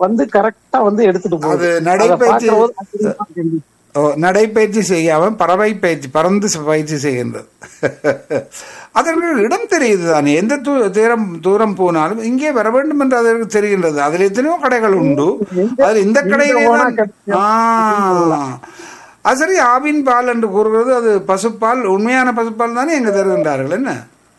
வந்து கரெக்டா வந்து எடுத்துட்டு அது போகுது அதை நடைபயிற்சி பார்க்கும்போது ஆச்சரியமா இருக்கு. ஓ, நடைப்பயிற்சி செய்யாமல் பறவை பயிற்சி பறந்து ச- பயிற்சி செய்கின்றது அதற்கு இடம் தெரியுது தானே எந்த தூ தூரம் தூரம் போனாலும் இங்கே வர வேண்டும் என்று அதற்கு தெரிகின்றது அதில் எத்தனையோ கடைகள் உண்டு அதில் இந்த கடையிலே ஓனா தான் கிடைக்கும். ஆ. அது சரி ஆவின் பால் என்று கூறுகிறது அது பசுப்பால் உண்மையான பசுப்பால் தானே எங்க தருகின்றார்கள் என்ன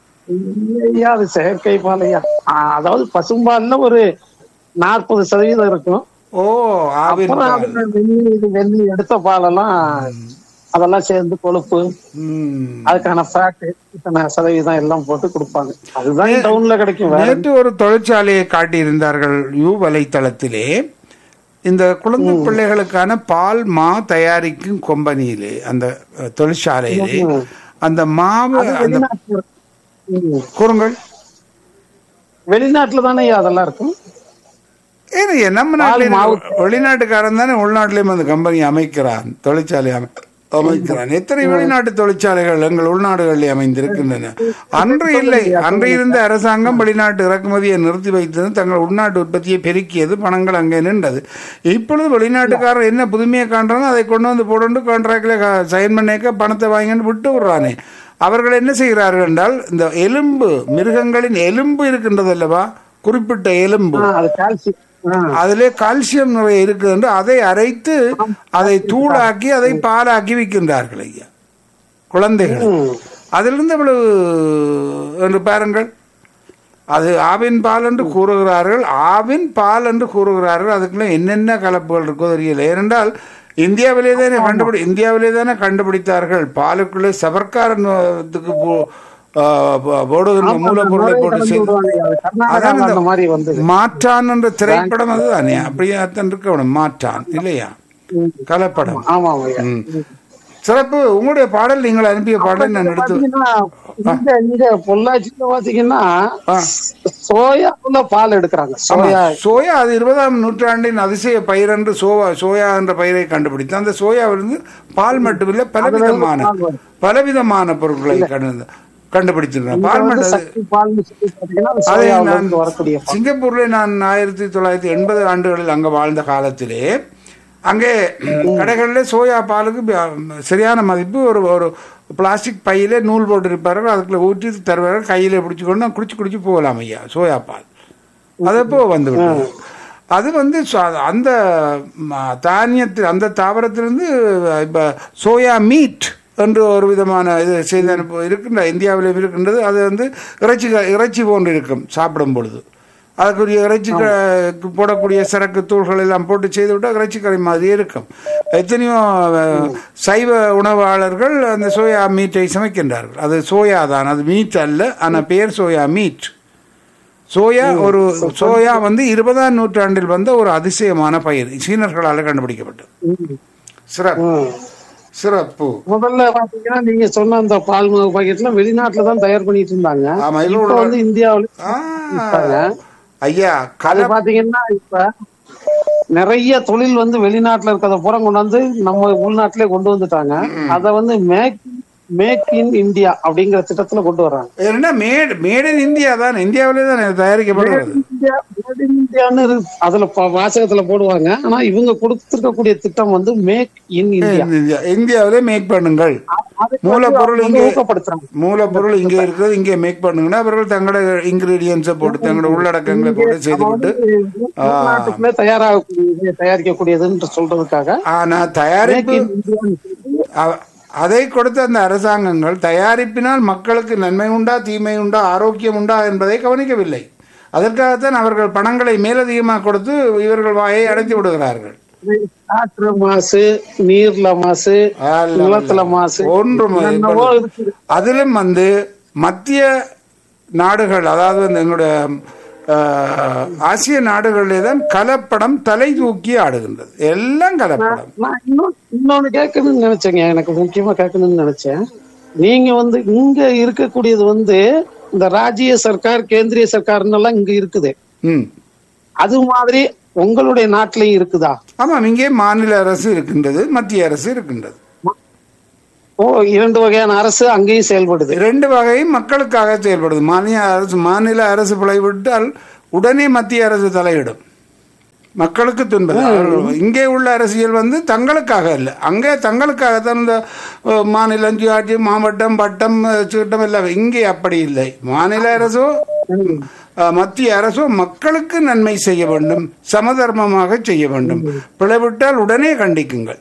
ஐயா அது செயற்கை பால் ஐயா ஆ, அதாவது பசும்பால்ல ஒரு நாற்பது சதவீதம் இருக்கும் ஓ ஆவின் அப்புறம் பால் அதுல வெள்ளி இது வெள்ளி எடுத்த பாலெல்லாம் அதெல்லாம் சேர்ந்து கொழுப்பு ம். அதுக்கான ஃபேட் இத்தனை சதவீதம் எல்லாம் போட்டு கொடுப்பாங்க அதுதான் டவுன்ல கிடைக்கும் வேற நேற்று ஒரு தொழிற்சாலையை காட்டியிருந்தார்கள் யூ வலைத்தளத்திலே இந்த குழந்தை பிள்ளைகளுக்கான பால் மா தயாரிக்கும் கொம்பனியிலே அந்த அஹ், தொழிற்சாலையிலே அந்த மாவு அந்த வெளிநாட்டுல ம். கூறுங்கள் வெளிநாட்டுல தானே ஐயா அதெல்லாம் இருக்கும் ஏன்னா நம்ம நாட்டிலே வெளிநாட்டுக்காரன் தானே உள்நாட்டிலேயும் அந்த கம்பெனி அமைக்கிறான் தொழிற்சாலை அமை அமைக்கிறான் எத்தனை வெளிநாட்டு தொழிற்சாலைகள் எங்கள் உள்நாடுகளில் அமைந்திருக்கின்றன அன்று இல்லை அன்று இருந்த அரசாங்கம் வெளிநாட்டு இறக்குமதியை நிறுத்தி வைத்தது தங்கள் உள்நாட்டு உற்பத்தியை பெருக்கியது பணங்கள் அங்கே நின்றது இப்பொழுது வெளிநாட்டுக்காரர் என்ன புதுமையை காண்றானோ அதை கொண்டு வந்து போட்டு கான்ட்ராக்டில் சைன் பண்ணிக்க பணத்தை வாங்கிட்டு விட்டு விடுறானே அவர்கள் என்ன செய்கிறார்கள் என்றால் இந்த எலும்பு மிருகங்களின் எலும்பு இருக்கின்றது அல்லவா குறிப்பிட்ட எலும்பு ஆ, அது கால்சியம் ஆ. அதிலே கால்சியம் நிறைய இருக்குது என்று அதை அரைத்து அதை தூளாக்கி அதை பாலாக்கி விற்கின்றார்கள் ஐயா குழந்தைகள் ம். அதிலிருந்து இவ்வளவு என்று பாருங்கள் அது ஆவின் பால் என்று கூறுகிறார்கள் ஆவின் பால் என்று கூறுகிறார்கள் அதுக்குள்ள என்னென்ன கலப்புகள் இருக்கோ தெரியல ஏனென்றால் இந்தியாவிலே தானே கண்டுபிடி இந்தியாவிலே தானே கண்டுபிடித்தார்கள் பாலுக்குள்ளே சவர்க்காரத்துக்கு போ- ஆ, போ- போடுகின்ற மூலப்பொருளை போட்டு கலந்து செய்து விடுவாங்க ஐயா. அது அதான் கர்நாடகால இந்த அந்த மாதிரி வந்து மாற்றான் என்ற திரைப்படம் அதுதானே அப்படியே அத்தன் இருக்கணும் மாற்றான் இல்லையா கலப்படம் ஆமா ஐயா ம். சிறப்பு உங்களுடைய பாடல் நீங்கள் அனுப்பிய பாடல் நான் எடுத்து பாத்தீங்கன்னா இங்க இங்க பொள்ளாச்சியில பாத்தீங்கன்னா ஆ. சோயாவுல பால் எடுக்கிறாங்க ஆமா, சோயா சோயா அது இருபதாம் நூற்றாண்டின் அதிசய பயிர் என்று சோவா சோயா என்ற பயிரை கண்டுபிடித்து அந்த சோயாவிலிருந்து பால் மட்டுமில்லை பலவிதமான பால் வரும். பலவிதமான பொருட்களை கண்டு கண்டுபிடிச்சிருக்கேன் பால் வந்து மட்டும் சக்தி பால்னு சொல்லி பாத்தீங்கன்னா அது அதை சோயாவுல நான் இருந்து வரக்கூடிய பால். சிங்கப்பூர்ல நான் ஆயிரத்தி தொள்ளாயிரத்தி எண்பது ஆண்டுகளில் அங்க வாழ்ந்த காலத்திலே அங்கே கடைகளில் சோயா பாலுக்கு ப- சரியான மதிப்பு ஒரு ஒரு பிளாஸ்டிக் பையில நூல் போட்டிருப்பார்கள் அதுக்குள்ள ஊற்றி தருவார்கள் கையில பிடிச்சி கொண்டு குடிச்சு குடிச்சு போகலாம் ஐயா சோயா பால் அது எப்போ வந்து விட்டது. அது வந்து ச- அந்த ம- தானியத்தில் அந்த தாவரத்திலிருந்து இப்ப சோயா மீட் என்று ஒரு விதமான இது செய்து அனுப்ப இருக்கின்ற இந்தியாவிலும் இருக்கின்றது அது வந்து இறைச்சி க- இறைச்சி போன்று இருக்கும் சாப்பிடும் பொழுது அதுக்குரிய இறைச்சி க- போடக்கூடிய சரக்கு தூள்கள் எல்லாம் போட்டு செய்து விட்டால் இறைச்சி கறி மாதிரி இருக்கும் எத்தனையோ அஹ், சைவ உணவாளர்கள் அந்த சோயா மீட்டை சமைக்கின்றார்கள் அது சோயா தான் அது மீட் அல்ல ஆனால் பேர் சோயா மீட் சோயா ஒரு சோயா வந்து இருபதாம் நூற்றாண்டில் வந்த ஒரு அதிசயமான பயிர் சீனர்களால் கண்டுபிடிக்கப்பட்டது ம். சிறப்பு ம். சிறப்பு முதல்ல பாத்தீங்கன்னா நீங்க சொன்ன அந்த பால் மாவு பாக்கெட்ல வெளிநாட்டுல தான் தயார் பண்ணிட்டு இருந்தாங்க ஆமா, இதுல இப்ப ஒரு- வந்து இந்தியாவுல ஆ, வித்தாங்க. ஐயா அது கல பாத்தீங்கன்னா இப்ப நிறைய தொழில் வந்து வெளிநாட்டுல இருக்கிறத பூரா கொண்டாந்து நம்ம உள்நாட்டிலே கொண்டு வந்துட்டாங்க அத வந்து மேக் மேக் இன் இந்தியா அப்படிங்கிற திட்டத்துல கொண்டு வர்றாங்க என்ன மேட் மேட் இன் இந்தியா தான் இந்தியாவிலே தான் தயாரிக்கப்படுகிறது இந்தியா மேட் இன் இந்தியான்னு இருக்கு. அதுல ப- வாசகத்துல போடுவாங்க ஆனா இவங்க கொடுத்திருக்கக்கூடிய திட்டம் வந்து மேக் இன் இந்தியா இந்தியா இந்தியாவிலே மேக் பண்ணுங்கள் அதுக்கு மூலப்பொருள் வந்து இங்கே ஊக்கப்படுத்துறாங்க மூலப்பொருள் இங்கே இருக்குது இங்கே மேக் பண்ணுங்கன்னா அவர்கள் தங்களோட இன்கிரீடியன்ஸை போட்டு தங்களோட உள்ளடக்கங்களை போட்டு செய்து விட்டு உள்நாட்டுக்குள்ளே தயாராகக்கூடியது தயாரிக்கக்கூடியதுன்னு சொல்றதுக்காக ஆனா மேக் தயாரிப்பு இன் இந்தியான்னு சொல்லி அ- அதை கொடுத்த அந்த அரசாங்கங்கள் தயாரிப்பினால் மக்களுக்கு நன்மை உண்டா தீமை உண்டா ஆரோக்கியம் உண்டா என்பதை கவனிக்கவில்லை அதற்காகத்தான் அவர்கள் பணங்களை மேலதிகமாக கொடுத்து இவர்கள் வாயை அடைத்து விடுகிறார்கள் காற்று மாசு நீர்ல மாசு அல்ல, நிலத்துல மாசு ஒன்றும் என்னென்னவோ இருக்குது அதிலும் வந்து மத்திய நாடுகள் அதாவது வந்து எங்களுடைய அஹ், ஆசிய நாடுகளிலே தான் கலப்படம் தலை தூக்கி ஆடுகின்றது எல்லாம் கலப்படம் நான் இன்னொன்னு இன்னொன்னு கேட்கணும்னு நினைச்சேங்க எனக்கு முக்கியமா கேட்கணும்னு நினைச்சேன் நீங்க வந்து இங்க இருக்கக்கூடியது வந்து இந்த ராஜ்ய சர்க்கார் கேந்திரிய சர்க்கார்னு எல்லாம் இங்க இருக்குது ம் அது மாதிரி உங்களுடைய நாட்டிலையும் இருக்குதா ஆமாம் இங்கே மாநில அரசு இருக்கின்றது மத்திய அரசு இருக்கின்றது ஓ இரண்டு வகையான அரசு அங்கேயும் செயல்படுது இரண்டு வகையும் மக்களுக்காக செயல்படுது மாநில அரசு மாநில அரசு பிழைவிட்டால் உடனே மத்திய அரசு தலையிடும் மக்களுக்கு துன்பம் அவர்கள் இங்கே உள்ள அரசியல் வந்து தங்களுக்காக இல்லை அங்கே தங்களுக்காக தான் இந்த அஹ், மாநிலம் சுயாட்சி மாவட்டம் வட்டம் அஹ், சீட்டம் எல்லாம் இங்கே அப்படி இல்லை மாநில அரசோ அஹ், மத்திய அரசோ மக்களுக்கு நன்மை செய்ய வேண்டும் சமதர்மமாக செய்ய வேண்டும் பிளவிட்டால் உடனே கண்டிக்குங்கள்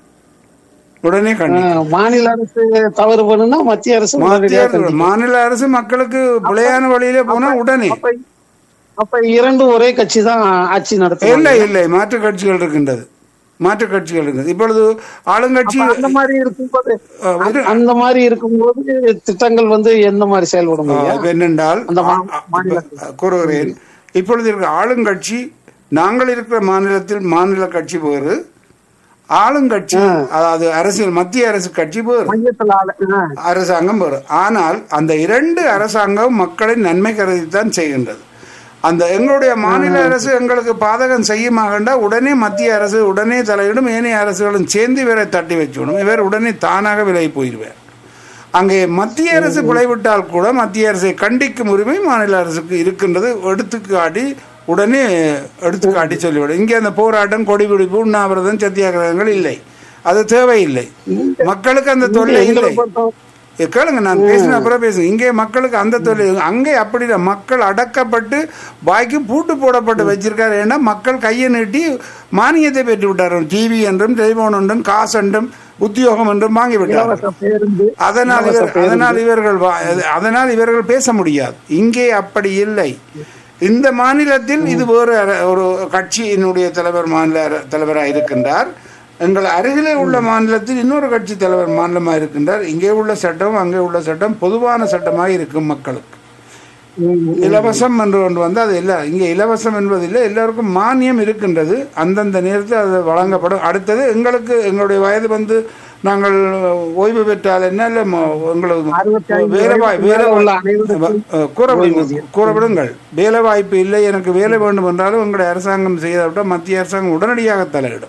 உடனே கண்டி ஆஹ், மாநில அரசு தவறு பண்ணுனா மத்திய அரசு மத்திய உடனடியா அரசு, கண்டிக்கும். மாநில அரசு மக்களுக்கு பிழையான வழியிலே போனா உடனே அப்ப அப்ப இரண்டும் ஒரே கட்சி தான் ஆட்சி நடத்தும் இல்லை இல்லை மாற்று கட்சிகள் இருக்கின்றது மாற்று கட்சிகள் இருக்குது இப்பொழுது ஆளுங்கட்சி அந்த மாதிரி இருக்கும்போது அஹ், இது- அந்த மாதிரி இருக்கும்போது திட்டங்கள் வந்து எந்த மாதிரி செயல்படும் ஐயா? இப்ப என்னென்றால் அந்த மா- ஆ- ஆ- இப்ப கூறுகிறேன் இப்பொழுது இருக்கிற ஆளுங்கட்சி நாங்கள் இருக்கிற மாநிலத்தில் மாநில கட்சி வேறு ஆளுங்கட்சி அதாவது அரசியல் மத்திய அரசு கட்சி வேறு மையத்தில் ஆளு ஆஹ், அரசாங்கம் வரும் ஆனால் அந்த இரண்டு அரசாங்கம் மக்களின் நன்மை கருதித்தான் செய்கின்றது அந்த எங்களுடைய மாநில அரசு எங்களுக்கு பாதகம் செய்யுமாகண்டா உடனே மத்திய அரசு உடனே தலையிடும் ஏனைய அரசுகளும் சேர்ந்து இவரை தட்டி வச்சுவிடும் இவர் உடனே தானாக விலகி போயிடுவார் அங்கே மத்திய அரசு பிழைவிட்டால் கூட மத்திய அரசை கண்டிக்கும் உரிமை மாநில அரசுக்கு இருக்கின்றது எடுத்துக்காட்டி உடனே எடுத்துக்காட்டி சொல்லிவிடும் இங்கே அந்த போராட்டம் கொடிபிடிப்பு உண்ணாவிரதம் சத்தியாகிரகங்கள் இல்லை அது தேவையில்லை மக்களுக்கு அந்த தொல்லை இல்லை எங்களை பொறுத்தவரை ஏ, கேளுங்க நான் பேசின அப்புறம் பேசுங்க இங்கே மக்களுக்கு அந்த தொழில் அங்கே அப்படி இல்லை மக்கள் அடக்கப்பட்டு வாய்க்கு பூட்டு போடப்பட்டு வச்சிருக்காரு ஏன்னா மக்கள் கையை நீட்டி மானியத்தை பெற்று விட்டார் டிவி என்றும் டெலிபோன் என்றும் காசு என்றும் உத்தியோகம் என்றும் வாங்கி விட்டார் இலவச பேருந்து அதனால் இவர் அதனால் இவர்கள் வா- அதனால் இவர்கள் பேச முடியாது இங்கே அப்படி இல்லை இந்த மாநிலத்தில் இது வேறு அர- ஒரு கட்சியினுடைய தலைவர் மாநில அர- தலைவராக இருக்கின்றார் எங்கள் அருகிலே உள்ள மாநிலத்தில் இன்னொரு கட்சி தலைவர் மாநிலமாக இருக்கின்றார் இங்கே உள்ள சட்டம் அங்கே உள்ள சட்டம் பொதுவான சட்டமாக இருக்கும் மக்களுக்கு ம், இலவசம் என்று ஒன்று வந்து அது இல்லை இங்கே இலவசம் என்பதில்லை எல்லாருக்கும் மானியம் இருக்கின்றது அந்தந்த நேரத்தில் அது வழங்கப்படும் அடுத்தது எங்களுக்கு எங்களுடைய வயது வந்து நாங்கள் ஓய்வு பெற்றால் என்ன இல்லை எங்களுக்கு அறுபத்தி ஐந்து வேலை வாய்- வயதுக்கு வேலை மேல உள்ள அனைவருக்கும் அஹ், கூறவிடுங்கள் கூறவிடுங்கள் வேலை வாய்ப்பு இல்லை எனக்கு வேலை வேண்டும் என்றாலும் எங்களுடைய அரசாங்கம் செய்தாவிட்டால் மத்திய அரசாங்கம் உடனடியாக தலையிடும்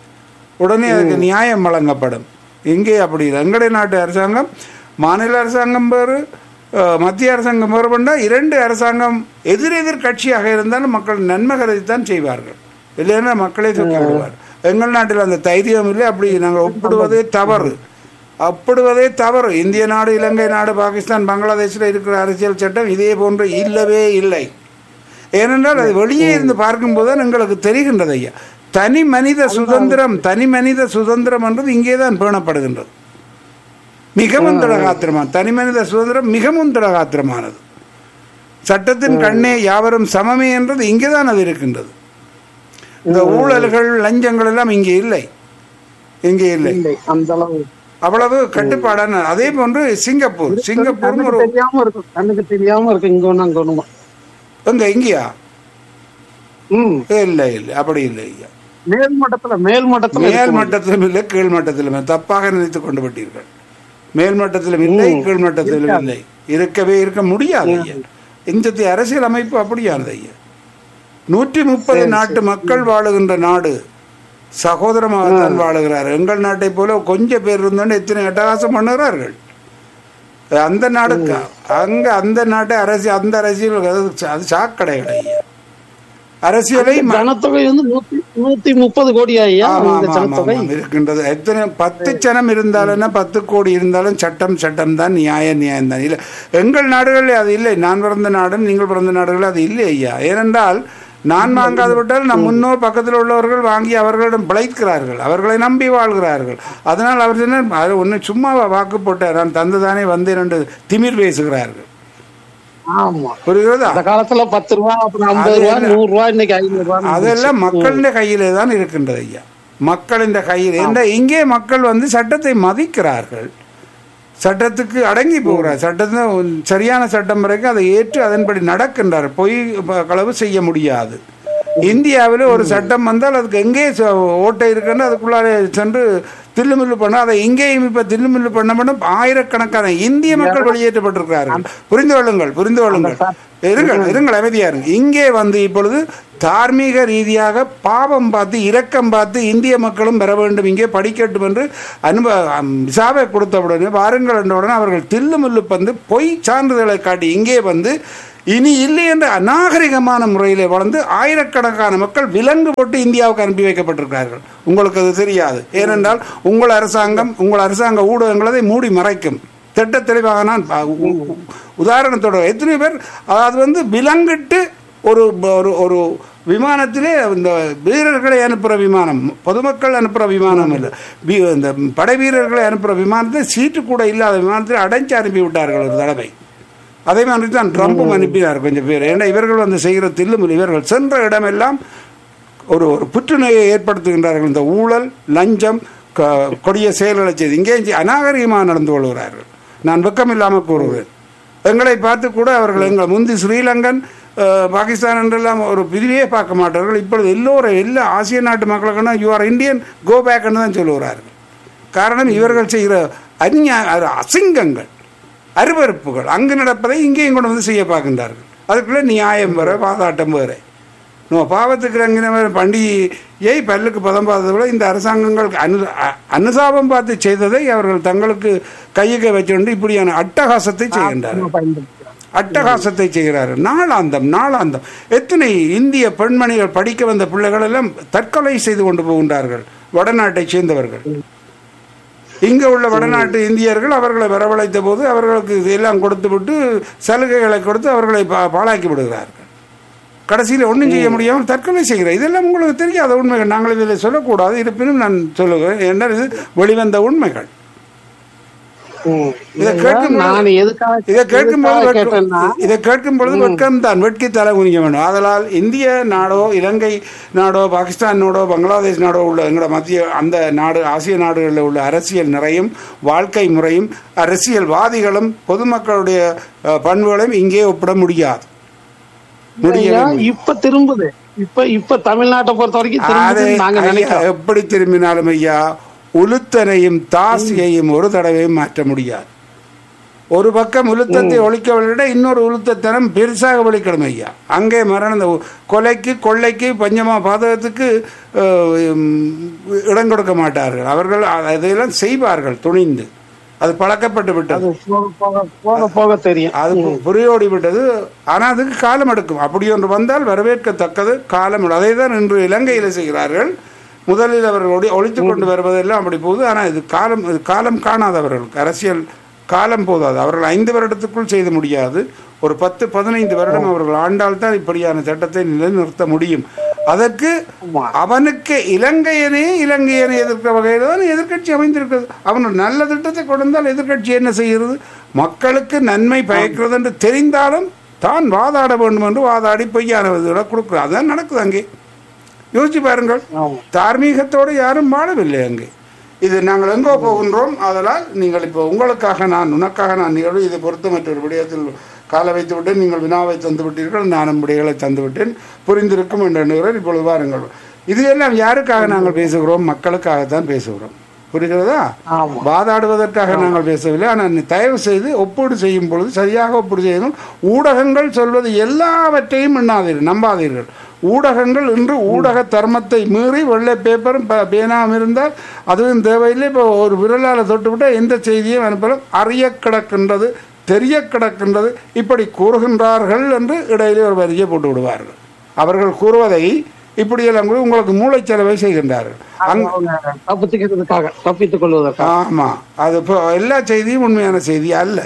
உடனே அதுக்கு நியாயம் வழங்கப்படும் இங்கே அப்படி இல்லை எங்களுடைய நாட்டு அரசாங்கம் மாநில அரசாங்கம் வேறு அஹ், மத்திய அரசாங்கம் வேறு பண்ணால் இரண்டு அரசாங்கம் எதிரெதிர் கட்சியாக இருந்தாலும் மக்கள் நன்மை கருதித்தான் செய்வார்கள் இல்லைன்னா மக்களே தூக்கி விடுவார் எங்கள் நாட்டில் அந்த தைரியம் இல்லை அப்படி நாங்கள் ஒப்பிடுவதே தவறு ஒப்பிடுவதே தவறு இந்திய நாடு இலங்கை நாடு பாகிஸ்தான் பங்களாதேஷில் இருக்கிற அரசியல் சட்டம் இதே போன்று இல்லவே இல்லை ஏனென்றால் அது வெளியே இருந்து பார்க்கும்போது தான் எங்களுக்கு தெரிகின்றது ஐயா தனி மனித சுதந்திரம் தனி மனித சுதந்திரம் என்றது இங்கே தான் பேணப்படுகின்றது மிகவும் திடகாத்திரமான தனி மனித சுதந்திரம் மிகவும் திடகாத்திரமானது சட்டத்தின் கண்ணே யாவரும் சமமே என்றது இங்கே தான் அது இருக்கின்றது இந்த ஊழல்கள் லஞ்சங்கள் எல்லாம் இங்கே இல்லை இங்கே இல்லை இல்லை அந்த அளவு அவ்வளவு கட்டுப்பாடான அதே போன்று சிங்கப்பூர் சிங்கப்பூர் கண்ணுக்கு ஒரு தெரியாம இருக்கும் கண்ணுக்கு தெரியாம இருக்கு இங்க ஒண்ணு அங்க ஒண்ணுமா எங்க இங்கேயா ம் இல்லை இல்லை அப்படி இல்லை ஐயா மேல் மட்டத்துல மேல் மட்டத்துல மேல் இருக்கும். மட்டத்திலும் இல்லை கீழ் மட்டத்திலும் இல்லை. தப்பாக நினைத்துக் கொண்டு விட்டீர்கள் மேல் மட்டத்திலும் இல்லை கீழ் மட்டத்திலும் இல்லை இருக்கவே இருக்க முடியாது ஐயா இந்த அரசியல் அமைப்பு அப்படியானது ஐயா நூற்றி முப்பது நாட்டு மக்கள் வாழுகின்ற நாடு சகோதரமாகத்தான் வாழுகிறார் எங்கள் நாட்டை போல கொஞ்சம் பேர் இருந்தோன்னு எத்தனை அட்டகாசம் பண்ணுகிறார்கள் அந்த நாடுக்கு அங்க அந்த நாட்டை அரசியல் அந்த அரசியல் அது- அது சாக்கடைகள் ஐயா அரசியலை ம- ஜனத்தொகை வந்து நூத்தி நூத்தி முப்பது கோடி ஐயா ஆமா, இந்த ஆமா, ஜனத்தொகை ஆமா, இருக்கின்றது எத்தனை பத்து சனம் இருந்தாலும் பத்து கோடி இருந்தாலும் சட்டம் சட்டம் தான் நியாயம் நியாயம் தான் இல்லை எங்கள் நாடுகளில் அது இல்லை நான் பிறந்த நாடும் நீங்கள் பிறந்த நாடுகளில் அது இல்லை ஐயா ஏனென்றால் நான் வாங்காது விட்டால் நம் முன்னோர் பக்கத்தில் உள்ளவர்கள் வாங்கி அவர்களிடம் பிழைக்கிறார்கள் அவர்களை நம்பி வாழ்கிறார்கள் அதனால் அவர் சொன்னார், அது ஒன்று சும்மாவா வாக்கு போட்டார் நான் தந்துதானே வந்தேன் என்று திமிர் பேசுகிறார்கள் ஆமா புரிகிறதா அந்த காலத்துல பத்து ரூபா அப்புறம் ஐம்பது ரூபா நூறு ரூபா இன்னைக்கு ஐநூறு ரூபா அதெல்லாம் மக்களின் கையிலே தான் இருக்கின்றது ஐயா மக்களின் கையில் என்ற இங்கே மக்கள் வந்து சட்டத்தை மதிக்கிறார்கள் சட்டத்துக்கு அடங்கி போகிறார் சட்டத்தில் சரியான சட்டம் வரைக்கும் அதை ஏற்று அதன்படி நடக்கின்றார் பொய் ப- களவு செய்ய முடியாது இந்தியாவில் ஒரு சட்டம் வந்தால் அதுக்கு எங்கே ச- ஓட்டை இருக்குன்னு அதுக்குள்ளார சென்று தில்லுமில்லு பண்ண அதை இங்கேயும் இப்போ தில்லுமில்லு பண்ண பண்ண ஆயிரக்கணக்கான இந்திய மக்கள் வெளியேற்றப்பட்டிருக்கிறார்கள் புரிந்து கொள்ளுங்கள் புரிந்து கொள்ளுங்கள் இருங்கள் இருங்கள் அமைதியா இருங்க இங்கே வந்து இப்பொழுது தார்மீக ரீதியாக பாவம் பார்த்து இரக்கம் பார்த்து இந்திய மக்களும் பெற வேண்டும் இங்கே படிக்கட்டும் என்று அனுப அம், விசாவை கொடுத்த உடனே வாருங்கள் என்ற உடனே அவர்கள் தில்லுமுல்லு வந்து பொய் சான்றிதழை காட்டி இங்கே வந்து இனி இல்லை என்ற அநாகரிகமான முறையில் வளர்ந்து ஆயிரக்கணக்கான மக்கள் விலங்கு போட்டு இந்தியாவுக்கு அனுப்பி வைக்கப்பட்டிருக்கிறார்கள் உங்களுக்கு அது தெரியாது ஏனென்றால் உங்கள் அரசாங்கம் உங்கள் அரசாங்க ஊடகங்கள் அதை மூடி மறைக்கும் திட்ட தெளிவாக நான் பா- உ- உ- உதாரணத்தோட எத்தனை பேர் அதாவது வந்து விலங்கிட்டு ஒரு ஒரு ஒரு விமானத்திலே இந்த வீரர்களை அனுப்புகிற விமானம் பொதுமக்கள் அனுப்புகிற விமானம் இல்லை வி- இந்த படை வீரர்களை அனுப்புகிற விமானத்தில் சீட்டு கூட இல்லாத விமானத்தில் அடைச்சு அனுப்பி விட்டார்கள் ஒரு தடவை அதே மாதிரி தான் ட்ரம்ப்பும் அனுப்பினார் கொஞ்சம் பேர் ஏன்னா இவர்கள் வந்து செய்கிற தில்லுமுல் இவர்கள் சென்ற இடமெல்லாம் ஒரு ஒரு புற்றுநோயை ஏற்படுத்துகின்றார்கள் இந்த ஊழல் லஞ்சம் க- கொடிய செயல்களை செய்து இங்கே அநாகரிகமாக நடந்து கொள்கிறார்கள் நான் வெக்கம் இல்லாமல் கூறுகிறேன் எங்களை பார்த்து கூட அவர்கள் எங்களை முந்தி ஸ்ரீலங்கன் அஹ், பாகிஸ்தான் என்றெல்லாம் ஒரு பிரிவே பார்க்க மாட்டார்கள் இப்பொழுது எல்லோரும் எல்லா ஆசிய நாட்டு மக்களுக்குன்னா யூ ஆர் இந்தியன் கோ பேக்னு தான் சொல்லுகிறார்கள் காரணம் இவர்கள் செய்கிற அந்நிய அசிங்கங்கள் அருவருப்புகள் அங்கு நடப்பதை இங்கேயும் கொண்டு வந்து செய்ய பார்க்கின்றார்கள் அதுக்குள்ள நியாயம் வேற வாதாட்டம் வேற நம்ம பாவத்துக்கு இறங்கின பண்டிகையை பல்லுக்கு பதம் பார்த்ததை விட இந்த அரசாங்கங்கள் அனு அ- அனுதாபம் பார்த்து செய்ததை அவர்கள் தங்களுக்கு கையுக வச்சுக்கொண்டு இப்படியான அட்டகாசத்தை செய்கின்றார்கள் பயன்படுத்துகிறார் அட்டகாசத்தை செய்கிறார்கள் நாளாந்தம் நாளாந்தம் எத்தனை இந்திய பெண்மணிகள் படிக்க வந்த பிள்ளைகள் எல்லாம் தற்கொலை செய்து கொண்டு போகின்றார்கள் வடநாட்டை சேர்ந்தவர்கள் இங்க உள்ள வடநாட்டு இந்தியர்கள் அவர்களை வரவழைத்த போது அவர்களுக்கு இதெல்லாம் கொடுத்து விட்டு சலுகைகளை கொடுத்து அவர்களை பா- பாழாக்கி விடுகிறார்கள் கடைசியில் ஒன்றும் செய்ய முடியாமல் தற்கொலை செய்கிறார் இதெல்லாம் உங்களுக்கு தெரியாத உண்மைகள் நாங்கள் இதில் சொல்லக்கூடாது இருப்பினும் நான் சொல்லுகிறேன் என்றால் இது வெளிவந்த உண்மைகள் ம். இதை கேட்கும் பொழுது- நான் எதுக்காக இதை கேட்கும் பொழுது எதுக்காக வெட்கம் கேட்டேன்னா இதை கேட்கும் பொழுது வெட்கம் தான் வெட்கி தலை குனிக்க வேண்டும் ஆதலால் இந்திய நாடோ இலங்கை நாடோ பாகிஸ்தான் நாடோ பங்களாதேஷ் நாடோ உள்ள எங்களோட மத்திய அந்த நாடு ஆசிய நாடுகளில் உள்ள அரசியல் நிறையும் வாழ்க்கை முறையும் அரசியல்வாதிகளும் பொதுமக்களுடைய அஹ், பண்புகளையும் இங்கே ஒப்பிட முடியாது முடியவே ஐயா, முடியாது. இப்ப திரும்புது இப்ப இப்ப தமிழ்நாட்டை பொறுத்த வரைக்கும் அது திரும்புதுன்னு நாங்க ஐயா, நினைக்கிறோம் எப்படி திரும்பினாலும் ஐயா உளுத்தனையும் தாசியையும் ஒரு தடவையும் மாற்ற முடியாது ஒரு பக்கம் உளுத்தத்தை ஒழிக்க விட இன்னொரு உளுத்தத்தனம் பெருசாக ஒழிக்கணும் ஐயா அங்கே மரண இந்த கொலைக்கு கொள்ளைக்கு பஞ்சமா பாதகத்துக்கு அஹ், உம், இடம் கொடுக்க மாட்டார்கள் அவர்கள் அதையெல்லாம் செய்வார்கள் துணிந்து அது பழக்கப்பட்டு விட்டது அது போக போக போக போக தெரியும் அது பு- புரியோடி விட்டது ஆனால் அதுக்கு காலம் எடுக்கும் அப்படி ஒன்று வந்தால் வரவேற்கத்தக்கது காலம் எடு- அதை தான் இன்று இலங்கையில் செய்கிறார்கள் முதலில் அவர்கள் ஒளி ஒழித்து கொண்டு வருவதெல்லாம் அப்படி போகுது ஆனால் இது காலம் இது காலம் காணாதவர்களுக்கு அரசியல் காலம் போதாது அவர்கள் ஐந்து வருடத்துக்குள் செய்து முடியாது ஒரு பத்து பதினைந்து வருடம் அவர்கள் ஆண்டால் தான் இப்படியான சட்டத்தை நிலைநிறுத்த முடியும் அதற்கு ஆமா. அவனுக்கு இலங்கையனே இலங்கையனை எதிர்க்கிற வகையில் தான் எதிர்க்கட்சி அமைந்திருக்கிறது அவன் ஒரு நல்ல திட்டத்தை கொண்டு வந்தால் எதிர்க்கட்சி என்ன செய்கிறது மக்களுக்கு நன்மை பயக்கிறது என்று தெரிந்தாலும் தான் வாதாட வேண்டும் என்று வாதாடி பொய்யான விதங்களை கொடுக்குறது அதான் நடக்குது அங்கே யோசிச்சு பாருங்கள் ஆமா. தார்மீகத்தோடு யாரும் வாழவில்லை அங்கே இது நாங்கள் எங்கோ போகின்றோம் அதனால் நீங்கள் இப்போ உங்களுக்காக நான் உனக்காக நான் நிகழ்வு இதை பொறுத்த மற்றொரு விடயத்தில் கால வைத்து விட்டேன் நீங்கள் வினாவை தந்து விட்டீர்கள் நானும் விடைகளை தந்து விட்டேன் புரிந்திருக்கும் என்று எண்ணுகிறேன் இப்பொழுது வாருங்கள் இது எல்லாம் யாருக்காக நாங்கள் பேசுகிறோம் மக்களுக்காகத்தான் பேசுகிறோம் புரிகிறதா ஆமா வாதாடுவதற்காக நாங்கள் பேசவில்லை ஆனால் நீ தயவு செய்து ஒப்பீடு செய்யும் பொழுது சரியாக ஒப்பீடு செய்யணும் ஊடகங்கள் சொல்வது எல்லாவற்றையும் எண்ணாதீர்கள் நம்பாதீர்கள் ஊடகங்கள் இன்று ஊடக தர்மத்தை மீறி வெள்ளை பேப்பரும் ப- பேனாவும் இருந்தால் அதுவும் தேவையில்லை இப்போ ஒரு விரலால் தொட்டுவிட்டால் எந்த செய்தியும் அனுப்பலாம் அறிய கிடக்கின்றது தெரிய கிடக்கின்றது இப்படி கூறுகின்றார்கள் என்று இடையிலே ஒரு வரியை போட்டு விடுவார்கள் அவர்கள் கூறுவதை இப்படியெல்லாம் கூட உங்களுக்கு மூளைச்சலவை செய்கின்றார்கள் அங் அவங்க தப்பித்துக்கிறதுக்காக தப்பித்துக் கொள்வதற்காக ஆமா அது இப்போ எல்லா செய்தியும் உண்மையான செய்தி அல்ல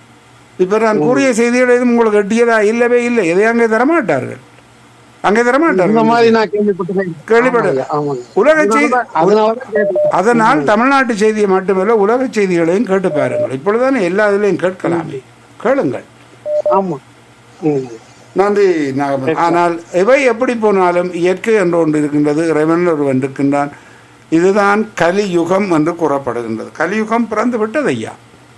இப்ப நான் கூறிய செய்திகள் எதுவும் உங்களுக்கு எட்டியதா இல்லவே இல்லை எதை அங்கே தரமாட்டார்கள் அங்கே இந்த தரமாட்டார்கள் மாதிரி நான் கேள்விப்பட்டேன் கேள்விப்படல. ஆமாங்க உலக செய்தி அதனாலதான் கேட்டேன். அதனால் தமிழ்நாட்டு செய்தியை மட்டுமல்ல உலக செய்திகளையும் கேட்டு பாருங்கள் இப்பொழுதுதானே எல்லா இதுலையும் கேட்கலாமே கேளுங்கள் ஆமா ம். நன்றி நாகமன் ஆனால் இவை எப்படி போனாலும் இயற்கை என்று ஒன்று இருக்கின்றது இறைவன் ஒருவன் இருக்கின்றான் இதுதான் கலியுகம் என்று கூறப்படுகின்றது கலியுகம் பிறந்து விட்டது ஐயா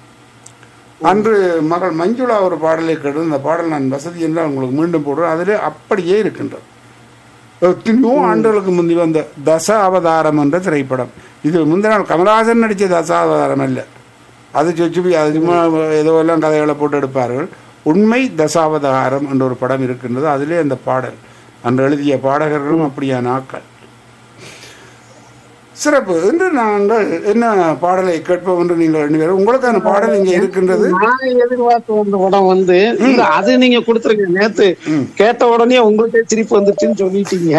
அன்று மகள் மஞ்சுளா ஒரு பாடலை கேட்டு அந்த பாடல் நான் வசதி என்றால் உங்களுக்கு மீண்டும் போடுறேன் அதிலே அப்படியே இருக்கின்றது எத்தனையோ ஆண்டுகளுக்கு முந்தி வந்த தச அவதாரம் என்ற திரைப்படம் இது முந்தின நாள் கமலஹாசன் நடித்த தச அவதாரம் அல்ல அது சொச்சு அது சும்மா ஏதோ எல்லாம் கதைகளை போட்டு எடுப்பார்கள் உண்மை தசாவதாரம் என்ற ஒரு படம் இருக்கின்றது அதிலே அந்த பாடல் அன்று எழுதிய பாடகர்களும் அப்படியான ஆக்கள் சிறப்பு இன்று நாங்கள் என்ன பாடலை கேட்போம் என்று நீங்கள் ரெண்டு பேரும் உங்களுக்கான பாடல் இங்கே இருக்கின்றது நான் எதிர்பார்த்து வந்த படம் வந்து இல்ல அது நீங்க கொடுத்துருங்க நேத்து கேட்ட உடனே உங்களுக்கே சிரிப்பு வந்துருச்சுன்னு சொல்லிட்டீங்க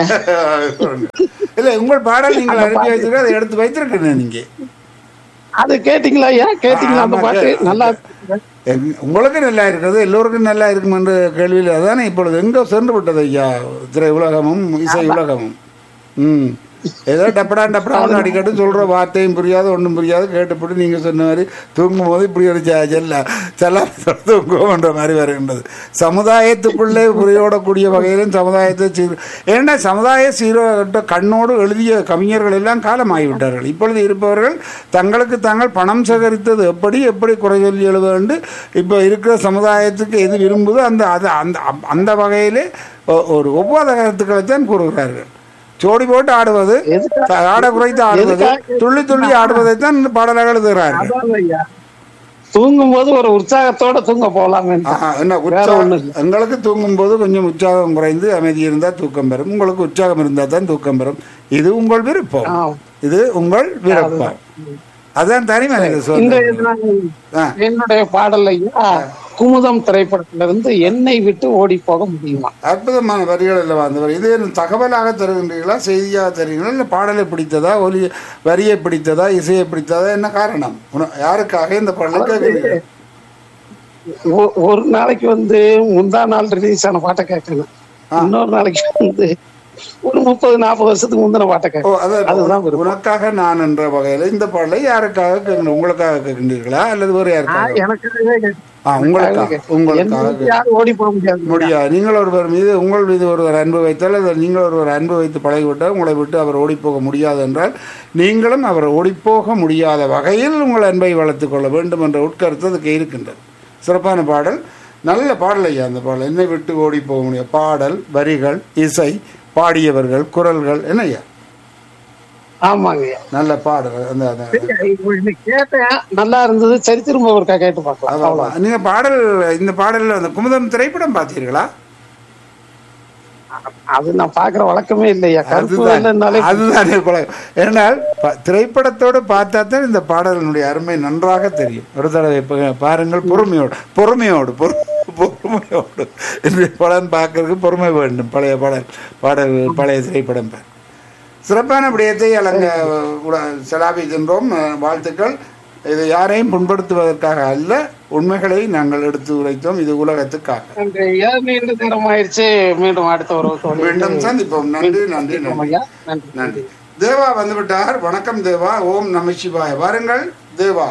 இல்ல உங்கள் பாடல் நீங்கள் அனுப்பி வைத்திருக்க அதை எடுத்து வைத்திருக்கிறேன் நீங்க அது கேட்டீங்களா ஏன் கேட்டீங்களா அந்த ஆமா, பாட்டு கே- நல்லா இருக்கு. எங்க- உங்களுக்கு நல்லா இருக்கிறது எல்லோருக்கும் நல்லா இருக்கும் என்ற கேள்வியில் அதானே இப்பொழுது எங்கோ சென்று விட்டது ஐயா திரை உலகமும் இசை உலகமும் ம் ஏதோ டப்படா டப்படா அடிக்கடி சொல்ற வார்த்தையும் புரியாது ஒன்றும் புரியாது கேட்டுப்பட்டு நீங்க சொன்ன மாதிரி தூங்கும் போது இப்படி ஒரு ஜ- ஜெல்ல செல்ல தூங்குவோன்ற மாதிரி வருகின்றது சமுதாயத்துக்குள்ளே புரியோடக்கூடிய வகையிலும் சமுதாயத்தை சீர் ஏன்னா சமுதாய சீரோட்ட கண்ணோடு எழுதிய கவிஞர்கள் எல்லாம் காலமாகிவிட்டார்கள் இப்பொழுது இருப்பவர்கள் தங்களுக்கு தாங்கள் பணம் சேகரித்தது எப்படி எப்படி குறை சொல்லி எழுத வேண்டும் இப்போ இருக்கிற சமுதாயத்துக்கு எது விரும்புதோ அந்த அது அந்த அந்த வகையிலே ஒ- ஒரு ஒவ்வாத கருத்துக்களை தான் கூறுகிறார்கள் ஜோடி போட்டு ஆடுவது எதுக்காக- த- ஆட குறைத்து ஆடுவது எதுக்காக- துள்ளி துள்ளி ஆடுவதை தான் பாடலாக எழுதுகிறார்கள் அதான் ஐயா தூங்கும் போது ஒரு உற்சாகத்தோட தூங்க போலாமே ஆஹா, என்ன வேற உற்சாகம் ஒண்ணும் இல்ல. எங்களுக்கு தூங்கும் போது கொஞ்சம் உற்சாகம் குறைந்து அமைதி இருந்தால் தூக்கம் பெறும் உங்களுக்கு உற்சாகம் இருந்தால் தான் தூக்கம் பெறும் இது உங்கள் விருப்பம் ஆ. இது உங்கள் விருப்பம் அதான் தனி மனித இந்த சுதந்திரம். இதுல ஆ. என்னுடைய பாடல் ஐயா குமுதம் திரைப்படத்துல இருந்து என்னை விட்டு ஓடி போக முடியுமா அற்புதமான வரிகள் அல்லவா அந்த வரி இது என்ன தகவலாக தருகின்றீர்களா செய்தியாக தருகிறீங்களா இல்லை பாடலை பிடித்ததா ஒலி வரியை பிடித்ததா இசையை பிடித்ததா என்ன காரணம் உன- யாருக்காக இந்த பாடலை கேட்குறீங்க ஒ- ஒரு நாளைக்கு வந்து முந்தா நாள் ரிலீஸ் ஆன பாட்டை கேட்கணும் இன்னொரு நாளைக்கு வந்து ஒரு முப்பது நாற்பது வருஷத்துக்கு முந்தின பாட்டை ஓ கேட்கணும் அதான் அதுதான் விருப்பம். உனக்காக நான் என்ற வகையில் இந்த பாடலை யாருக்காக கேட்கணும் உங்களுக்காக கேட்கின்றீர்களா அல்லது வேறு ஆ, யாருக்காக எனக்காகவே கேட்கணும். ஆ உங்களுக்காக என்னை உங்களுக்காக விட்டு யாரும் ஓடி போக முடியாது முடியாது நீங்கள் ஒருவர் மீது உங்கள் மீது ஒருவர் அன்பு வைத்தால் அல்லது நீங்கள் ஒருவர் அன்பு வைத்து பழகிவிட்டால் உங்களை விட்டு அவர் ஓடிப்போக முடியாது என்றால் நீங்களும் அவர் ஓடிப்போக முடியாத வகையில் உங்கள் அன்பை வளர்த்துக் கொள்ள வேண்டும் என்ற உட்கருத்து அதுக்கு இருக்கின்றது சிறப்பான பாடல் நல்ல பாடல் ஐயா அந்த பாடல் என்னை விட்டு ஓடி போக முடியாது பாடல் வரிகள் இசை பாடியவர்கள் குரல்கள் என்ன ஐயா ஆமாங்க ஐயா. நல்ல பாடல் அந்த அந்த இப்போ இன்னைக்கு கேட்டேன் நல்லா இருந்தது சரி திரும்ப ஒருக்கா கேட்டு பார்க்கலாம் அதான், அவ்வளவு அதான். நீங்க பாடல் இந்த பாடல்ல அந்த குமுதம் திரைப்படம் பார்த்தீர்களா அது நான் பாக்குற வழக்கமே இல்லையா கருப்பு அதுதான் வெள்ளைன்னாலே அதுதானே பழக்கம் ஏனால் ப- திரைப்படத்தோடு பார்த்தா தான் இந்த பாடலினுடைய அருமை நன்றாக தெரியும் ஒரு தடவை ப- பாருங்கள் பொறுமையோடு பொறுமையோடு பொறு- பொறுமையோடு இந்த படம் பார்க்கறதுக்கு பொறுமை வேண்டும் பழைய பாடல் பாடல் பழைய திரைப்படம் பார். சிறப்பான விடயத்தை அலங்க உட- செலாவி சென்றோம் அஹ், வாழ்த்துக்கள் இது யாரையும் புண்படுத்துவதற்காக அல்ல உண்மைகளை நாங்கள் எடுத்து உரைத்தோம் இது உலகத்துக்காக நன்றி ஐயா மீண்டும் நேரம் ஆயிடுச்சு மீண்டும் அடுத்த ஒரு தோழி மீண்டும் சந்திப்போம் நன்றி நன்றி நன்றி ஐயா நன்றி நன்றி தேவா வந்துவிட்டார் வணக்கம் தேவா ஓம் நம சிவாய வாருங்கள் தேவா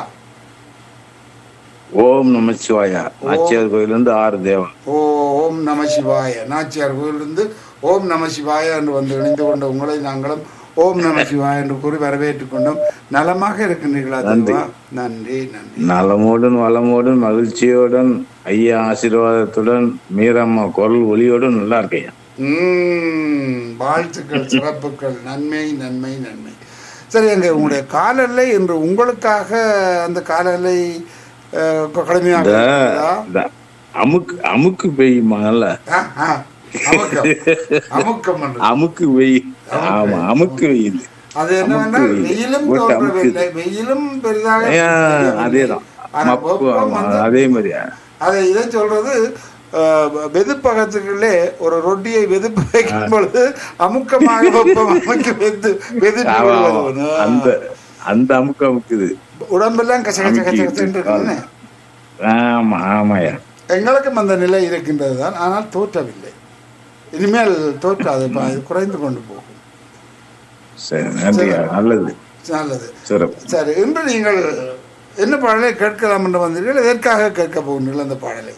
ஓம் நமச்சிவாயா நாச்சியார் கோயிலிருந்து ஆறு தேவன் ஓம் நம சிவாய நாச்சியார் கோயிலிருந்து ஓம் நம சிவாய என்று வந்து இணைந்து கொண்ட உங்களை நாங்களும் ஓம் நம சிவாய என்று கூறி வரவேற்றுக் கொண்டோம் நலமாக இருக்கின்றீர்களா தேவா நன்றி நன்றி நலமோடும் வளமோடும் மகிழ்ச்சியோடும் ஐயா ஆசீர்வாதத்துடன் மீரம்மா குரல் ஒளியோடும் நல்லா இருக்கையா உம், வாழ்த்துக்கள் சிறப்புகள் நன்மை நன்மை நன்மை சரி எங்க உங்களுடைய காலல்லை என்று உங்களுக்காக அந்த காலல்லை அஹ், கடுமையாக இந்த இருக்கிறதா? இந்த அமுக்கு அமுக்கு பெய்யுமா நல்ல ஆ, ஆ, அமுக்கம் அமுக்கம் பண்றது. அமுக்கு பெய் ஆமா அமுக்கு பெய்யுது அது என்னவென்றால் அமுக்கு வெயிலும் போட்டு தோன்றவில்லை வெயிலும் பெரிதாக ஐயா, தெரியவில்லை. அதேதான் ஆனா மப்பு, வெப்பம் ஆமா, வந்து அதே மாதிரியா அதை இதை சொல்றது அஹ், வெதுப்பகத்துக்குள்ளே ஒரு ரொட்டியை வெதுப்ப வைக்கும் பொழுது அமுக்கமாக வெப்பம் அமைக்க வெது வெதுப்பி ஆமா, ஆமா. விடுவது. அந்த அந்த அமுக்கு அமுக்குது உடம்பெல்லாம் கச கச கச கசன்னு இருக்குதுன்னு ஆமா ஆமாயா எங்களுக்கும் அந்த நிலை இருக்கின்றது தான் ஆனால் தோற்றவில்லை இனிமேல் தோற்றாது ப- இது குறைந்து கொண்டு போகும் சரி நன்றியா நல்லது நல்லது சிறப்பு சரி இன்று நீங்கள் என்ன பாடலை கேட்கலாம் என்று வந்தீர்கள் எதற்காக கேட்க போகிறீர்கள் அந்த பாடலை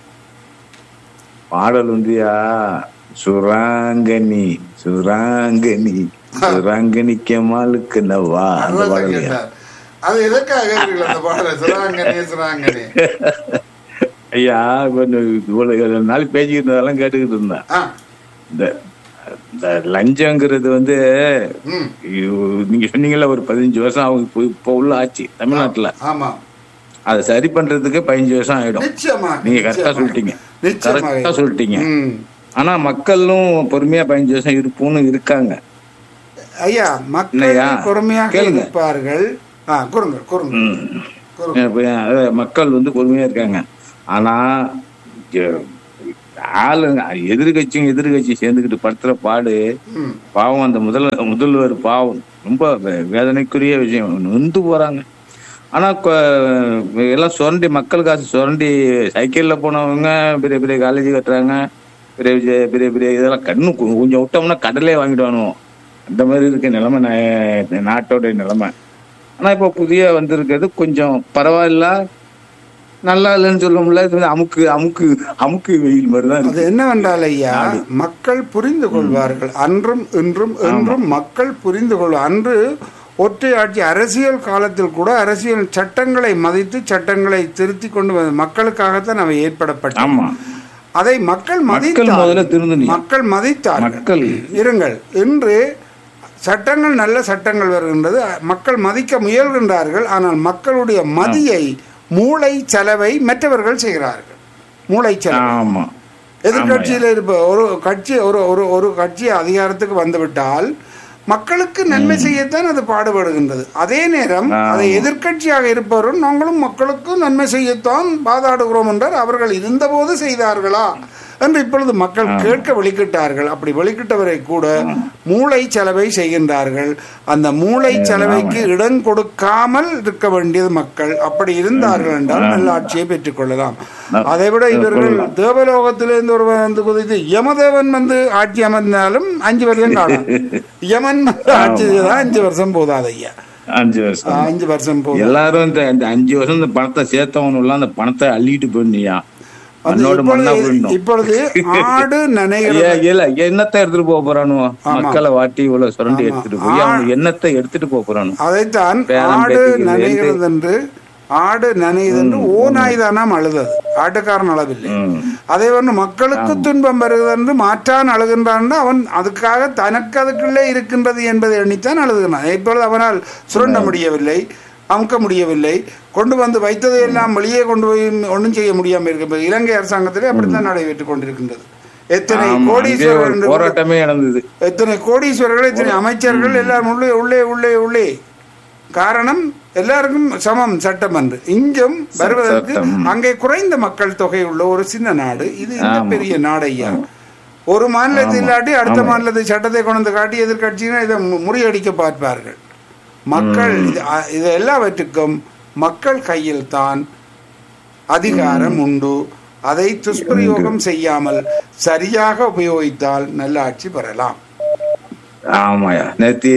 பாடல் உண்டியா சுராங்கனி சுராங்கனி சுராங்கனிக்க மாலுக்கு நவா அந்த அதுதான் பாடல் கேட்டார். அது எதற்காக கேட்கிறீர்கள் அந்த பாடலை சுராங்கனே சுராங்கனே ஐயா கொஞ்சம் இவ்வளவு நாள் பேசிக்கிட்டு இருந்ததெல்லாம் கேட்டுக்கிட்டு இருந்தேன் ஆ இந்த இந்த லஞ்சங்கிறது வந்து ம் இவ்- நீங்க சொன்னீங்கல்ல ஒரு பதினஞ்சு வருஷம் அவங்க இப்போ- இப்போ உள்ள ஆட்சி தமிழ்நாட்டுல ஆமா அதை சரி பண்றதுக்கு பதினஞ்சு வருஷம் ஆயிடும் நிச்சயமா நீங்க கரெக்டா சொல்லிட்டீங்க கரெக்டா சொல்லிட்டீங்க ம் ஆனா மக்களும் பொறுமையா பதினஞ்சு வருஷம் இருப்போம்னு இருக்காங்க ஐயா மக்கள் இல்லையா? பொறுமையாக கேளுங்க. இருப்பார்கள் ஆ கூறுங்க கூறுங்க ம். கூறுங்க இப்ப, அஹ், மக்கள் வந்து பொறுமையா இருக்காங்க ஆனா எ- ஆளுங்க எதிர்கட்சியும் எதிர்கட்சி சேர்ந்துக்கிட்டு படுத்துற பாடு ம். பாவம் அந்த முதல் முதல்வர் பாவம் ரொம்ப வே- வேதனைக்குரிய விஷயம் நொந்து போறாங்க ஆனா கொ- எல்லாம் சுரண்டி மக்கள் காசு சுரண்டி சைக்கிள்ல போனவங்க பெரிய பெரிய காலேஜ் கட்டுறாங்க பெரிய பெரிய பெரிய பெரிய இதெல்லாம் கண்ணு கொ- கொஞ்சம் விட்டோம்னா கடலே வாங்கிடுவானுவோம் அந்த மாதிரி இருக்கு நிலைமை நா- நாட்டோட நிலைமை ஆனா இப்போ புதிய வந்திருக்கிறது கொஞ்சம் பரவாயில்ல நல்லா இல்லைன்னு சொல்ல முடியல இது வந்து அமுக்கு அமுக்கு அமுக்கு வெயில் மாதிரி தான் அது இருக்கு என்னவென்றால் ஐயா மக்கள் புரிந்து கொள்வார்கள் அன்றும் இன்றும் என்றும் மக்கள் புரிந்து கொள்வார் அன்று ஒற்றை ஆட்சி அரசியல் காலத்தில் கூட அரசியல் சட்டங்களை மதித்து சட்டங்களை திருத்தி கொண்டு வந்த மக்களுக்காகத்தான் அவை ஏற்படப்பட்டன ஆமா அதை மக்கள் மக்கள் முதல்ல மதித்தார்கள் திருந்தணும் மக்கள் மதித்தார்கள் மக்கள் இருங்கள் இன்று சட்டங்கள் நல்ல சட்டங்கள் வருகின்றது மக்கள் மதிக்க முயல்கின்றார்கள் ஆனால் மக்களுடைய மதியை மூளை செலவை மற்றவர்கள் செய்கிறார்கள் மூளை செலவு ஆமா எதிர்கட்சியில் இருப்ப ஒரு கட்சி ஒரு ஒரு ஒரு கட்சி அதிகாரத்துக்கு வந்துவிட்டால் மக்களுக்கு நன்மை செய்யத்தான் அது பாடுபடுகின்றது அதே நேரம் அதை எதிர்க்கட்சியாக இருப்பவரும் நாங்களும் மக்களுக்கு நன்மை செய்யத்தான் பாதாடுகிறோம் என்றார் அவர்கள் இருந்தபோது செய்தார்களா என்று இப்பொழுது மக்கள் கேட்க வெளிக்கிட்டார்கள் அப்படி வெளிக்கிட்டவரை கூட மூளை செலவை செய்கின்றார்கள் அந்த மூளை செலவைக்கு இடம் கொடுக்காமல் இருக்க வேண்டியது மக்கள் அப்படி இருந்தார்கள் என்றால் நல்ல ஆட்சியை பெற்றுக் கொள்ளலாம் அதை விட இவர்கள் தேவலோகத்திலிருந்து ஒருவன் வந்து குதித்து யமதேவன் வந்து ஆட்சி அமர்ந்தாலும் அஞ்சு வருஷம் காணும் யமன் வந்து ஆட்சி செய்தால் அஞ்சு வருஷம் போதாது ஐயா அஞ்சு வருஷம் அஞ்சு வருஷம் போதும் எல்லாரும் இந்த இந்த அஞ்சு வருஷம் இந்த பணத்தை சேர்த்தவனும் அந்த பணத்தை அள்ளிட்டு போயிருந்தியா வந்து மண்ணோட மண்ணா இப்பொழுது போயிடணும் இப்பொழுது ஆடு நனைகிறது ஏ- இல்ல என்னத்தை எடுத்துட்டு போக போறானுவோ மக்களை வாட்டி இவ்வளவு சுரண்டி ஆமா. எடுத்துட்டு போய் அவனுக்கு என்னத்தை எடுத்துட்டு போக போறானு அதைத்தான் பேரம் ஆடு பேத்திகள் நனைகிறது என்று ஆடு நனையுது என்று ஓநாய் தானாம் அழுதது ஆட்டுக்காரன் அளவில்லை ம். அதே வந்து மக்களுக்கு துன்பம் வருகிறது என்று மாற்றான் அழுகின்றான் அவன் அதுக்காக தனக்கு அதுக்குள்ளே இருக்கின்றது என்பதை எண்ணித்தான் அழுதுகிறான் இப்பொழுது அவனால் சுரண்ட முடியவில்லை அமுக்க முடியவில்லை கொண்டு வந்து வைத்ததை எல்லாம் வெளியே கொண்டு போய் ஒன்றும் செய்ய முடியாமல் இருக்கு இப்ப இலங்கை அரசாங்கத்திலே அப்படித்தான் நடைபெற்றுக் கொண்டிருக்கின்றது எத்தனை ஆமா, அங்கே கோடீஸ்வரர் ஒரு என்று போராட்டமே நடந்தது எத்தனை கோடீஸ்வரர்கள் எத்தனை அமைச்சர்கள் எல்லாரும் உள்ளே உள்ளே உள்ளே உள்ளே காரணம் எல்லாருக்கும் சமம் சட்டம் என்று இங்கும் வருவதற்கு சட்டம். அங்கே குறைந்த மக்கள் தொகை உள்ள ஒரு சின்ன நாடு இது இந்த ஆமா. பெரிய நாடு ஐயா ஒரு மாநிலத்தில் இல்லாட்டி அடுத்த மாநிலத்தை சட்டத்தை கொண்டு வந்து காட்டி எதிர்கட்சியினர் இதை மு- முறியடிக்க பார்ப்பார்கள் மக்கள் இது- அ- இது எல்லாவற்றுக்கும் மக்கள் கையில் தான் அதிகாரம் உண்டு அதை துஷ்பிரயோகம் செய்யாமல் சரியாக உபயோகித்தால் நல்ல ஆட்சி பெறலாம் ஆமாயா நேத்தி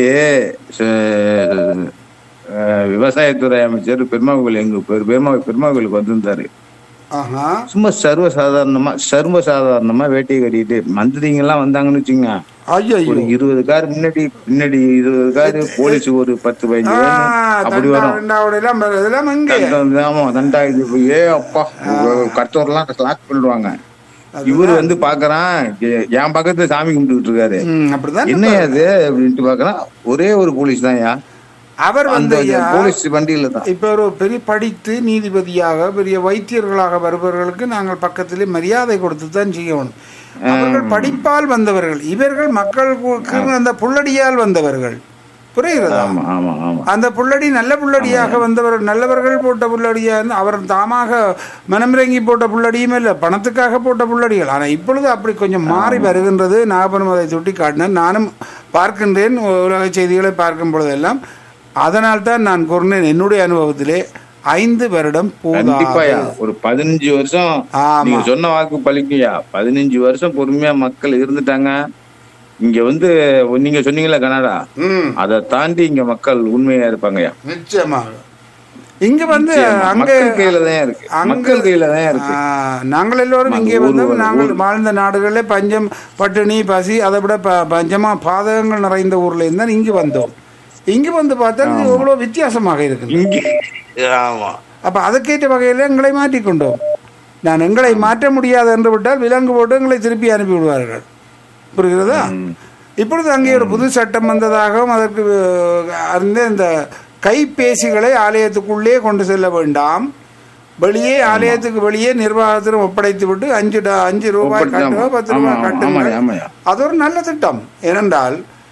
ச- அஹ், விவசாயத்துறை அமைச்சர் பெருமாள் எங்க பெரு- பெருமா பெருமாளுக்கு வந்திருந்தாரு ஆஹா சும்மா சர்வ சாதாரணமா சர்வ சாதாரணமா வேட்டையை கட்டிட்டு மந்திரிங்க எல்லாம் வந்தாங்கன்னு வச்சுங்க ஐயோ ஒரு இருபது கார் முன்னாடி பின்னாடி இருபது கார் போலீஸ் ஒரு பத்து பதினஞ்சு பேரு அப்படி வரும் எல்லாம் இதெல்லாம் எங்க தண்டம் ஆமா தண்டா இது ஏ அப்பா கத்தோர்லாம் லாக் பண்ணிடுவாங்க இவரு வந்து பாக்குறான் எ- என் பக்கத்துல சாமி கும்பிட்டுக்கிட்டு இருக்காரு ம், அப்படிதான் என்னையா அது அப்படின்ட்டு பாக்குறான் ஒரே ஒரு போலீஸ் தான் அவர் அந்த வந்து ஐயா, போலீஸ் வண்டியில தான் இப்ப ஒரு பெரிய படித்து நீதிபதியாக பெரிய வைத்தியர்களாக வருபவர்களுக்கு நாங்கள் பக்கத்திலே மரியாதை கொடுத்து தான் செய்யணும் அவர்கள் படிப்பால் வந்தவர்கள் இவர்கள் மக்களுக்கு அந்த புள்ளடியால் வந்தவர்கள் புரிகிறதா ஆமா ஆமா ஆமா அந்த புள்ளடி நல்ல புள்ளடியாக வந்தவர் நல்லவர்கள் போட்ட புள்ளடியா அவர் தாமாக மனமிறங்கி போட்ட புள்ளடியும் இல்லை பணத்துக்காக போட்ட புள்ளடிகள் ஆனால் இப்பொழுது அப்படி கொஞ்சம் மாறி வருகின்றது நாகபுரம் அதை சுட்டி காட்டினேன் நானும் பார்க்கின்றேன் உலக செய்திகளை பார்க்கும் பொழுதெல்லாம் அதனால் தான் நான் கூறினேன் என்னுடைய அனுபவத்திலே ஐந்து வருடம் கண்டிப்பாயா போதாது ஒரு பதினஞ்சு வருஷம் ஆமா. நீங்க சொன்ன வாக்கு பழிக்கையா பதினஞ்சு வருஷம் பொறுமையா மக்கள் இருந்துட்டாங்க இங்க வந்து நீங்க சொன்னீங்கல்ல கனடா ம் அதை தாண்டி இங்க மக்கள் உண்மையா இருப்பாங்கய்யா நிச்சயமாக இங்க வந்து நிச்சயமா. அங்கே மக்கள் கையில தான் இருக்கு அங்க- மக்கள் கையில தான் இருக்கு ஆ, நாங்கள் எல்லோரும் இங்கே ஊர் வந்து ஊர் நாங்கள் வாழ்ந்த நாடுகளில் பஞ்சம் பட்டினி பசி அதை விட ப பஞ்சமா பாதகங்கள் நிறைந்த ஊர்ல இருந்தால் இங்கு வந்தோம் இங்கு வந்து பார்த்தா இது எவ்வளோ வித்தியாசமாக இருக்குது இங்க ஆமா அப்ப அதுக்கேற்ற வகையில் எங்களை மாற்றிக்கொண்டோம் நான் எங்களை மாற்ற முடியாது என்று விட்டால் விலங்கு போட்டு எங்களை திருப்பி அனுப்பி விடுவார்கள் புரிகிறதா இப்பொழுது அங்கே ஒரு புது சட்டம் வந்ததாகவும் அதற்கு அஹ், அறிந்த இந்த கைபேசிகளை ஆலயத்துக்குள்ளே கொண்டு செல்ல வேண்டாம் வெளியே ஆலயத்துக்கு வெளியே நிர்வாகத்திடம் ஒப்படைத்து விட்டு அஞ்சு டா- அஞ்சு ரூபாய் ஒப்படைத்து, கட்டுங்க ஆமா. பத்து ரூபாய் ஆமா, கட்டுங்க ஆமாய்யா, ஆமாய்யா. அது ஒரு நல்ல திட்டம் ஏனென்றால்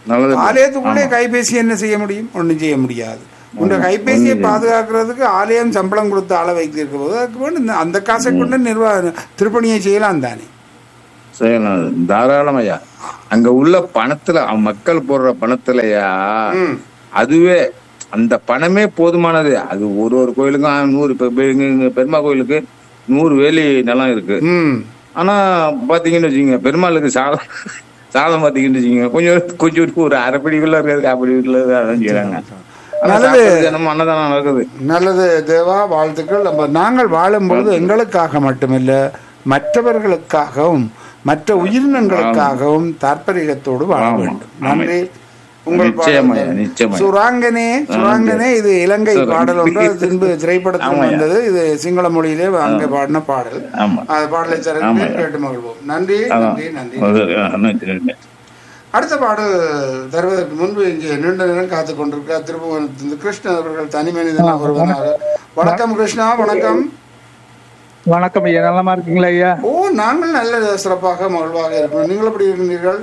நல்லது ஆலயத்துக்குள்ளே கைபேசி என்ன செய்ய முடியும் ஒண்ணும் செய்ய முடியாது உங்க கைபேசியை பாதுகாக்கிறதுக்கு ஆலயம் சம்பளம் கொடுத்து ஆள வைத்திருக்க போது அதுக்கு வேணும் இந்த- அந்த காசை கொண்டு நிர்வாக திருப்பணியை செய்யலாம் தானே செய்யலாம் அது. தாராளம் ஐயா அங்க உள்ள பணத்துல அவன் மக்கள் போடுற பணத்துலயா ம். அதுவே அந்த பணமே போதுமானது அது ஒரு ஒரு கோயிலுக்கும் ஆ, நூறு இப்ப இப்ப எங்க எங்க பெருமா கோயிலுக்கு நூறு வேலி நிலம் இருக்கு ம் ஆனா பாத்தீங்கன்னு வச்சுக்கோங்க பெருமாளுக்கு சாதம் சாதம் பாத்தீங்கன்னு வச்சுக்கோங்க கொஞ்சம் கொஞ்சம் ஒரு அரைப்படிக்குள்ள இருக்காது காப்படிக்குள்ள அதான் செய்யறாங்க ஆனா நல்லது. சாப்பாடு தினமும் அன்னதானம் நடக்குது நல்லது தேவா வாழ்த்துக்கள் நம்ம நாங்கள் வாழும்பொழுது எங்களுக்காக மட்டுமல்ல மற்றவர்களுக்காகவும் மற்ற உயிரினங்களுக்காகவும் தாற்பரியத்தோடு வாழ ஆமா. வேண்டும் நன்றி உங்கள் நிச்சயமா, பாடல். நிச்சயமா. சுராங்கனே சுராங்கனே இது இலங்கை சுரா- பாடல் ஒன்று அது பின்பு திரைப்படத்தில் ஆமாய்யா. வந்தது இது சிங்கள மொழியிலே அங்கே பாடின பாடல் ஆமா அது பாடலை சிறந்து ஆமாய்யா. கேட்டு மகிழ்வோம் நன்றி அதான் நன்றி நன்றி அது, ஆ, நன்றி, நன்றி. அடுத்த பாடல் தருவதற்கு முன்பு இங்கே நீண்ட நேரம் காத்து கொண்டிருக்க திருப்புவனத்திலிருந்து கிருஷ்ணன் அவர்கள் தனி மனிதனாக வருவதாக வணக்கம் கிருஷ்ணா வணக்கம் வணக்கம் ஐயா நலமா இருக்கீங்களா ஐயா ஓ நாங்கள் நல்ல சிறப்பாக மகிழ்வாக இருக்கிறோம் நீங்கள் எப்படி இருக்கின்றீர்கள்